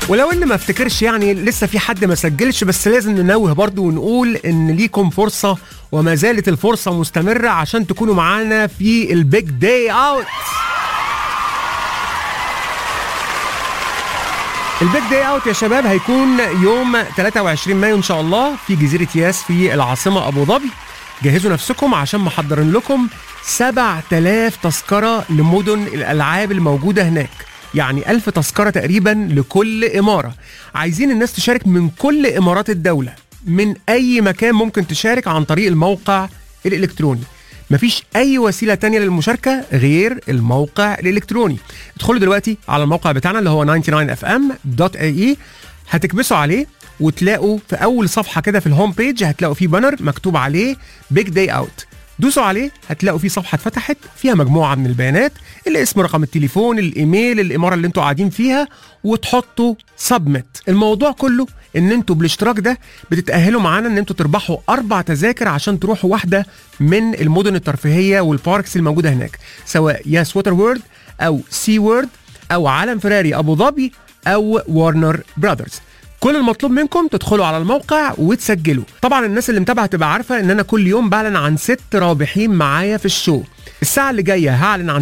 ولو ان ما افتكرش يعني لسه في حد ما سجلش بس لازم ننوه برضو ونقول ان ليكم فرصة وما زالت الفرصة مستمرة عشان تكونوا معانا في البيج داي اوت البيج داي اوت يا شباب هيكون يوم 23 مايو ان شاء الله في جزيرة ياس في العاصمة ابو ظبي جهزوا نفسكم عشان محضرين لكم 7000 تذكرة لمدن الالعاب الموجودة هناك يعني ألف تذكرة تقريبا لكل إمارة عايزين الناس تشارك من كل إمارات الدولة من أي مكان ممكن تشارك عن طريق الموقع الإلكتروني مفيش أي وسيلة تانية للمشاركة غير الموقع الإلكتروني ادخلوا دلوقتي على الموقع بتاعنا اللي هو 99fm.ae هتكبسوا عليه وتلاقوا في أول صفحة كده في الهوم بيج هتلاقوا فيه بانر مكتوب عليه بيج داي أوت دوسوا عليه هتلاقوا في صفحه اتفتحت فيها مجموعه من البيانات الاسم رقم التليفون الايميل الاماره اللي انتوا قاعدين فيها وتحطوا سبميت الموضوع كله ان انتوا بالاشتراك ده بتتاهلوا معانا ان انتوا تربحوا اربع تذاكر عشان تروحوا واحده من المدن الترفيهيه والباركس الموجوده هناك سواء ياس ووتر وورد او سي وورد او عالم فراري ابو ظبي او وارنر براذرز كل المطلوب منكم تدخلوا على الموقع وتسجلوا طبعا الناس اللي متابعه تبقى عارفه ان انا كل يوم بعلن عن ست رابحين معايا في الشو الساعه اللي جايه هعلن عن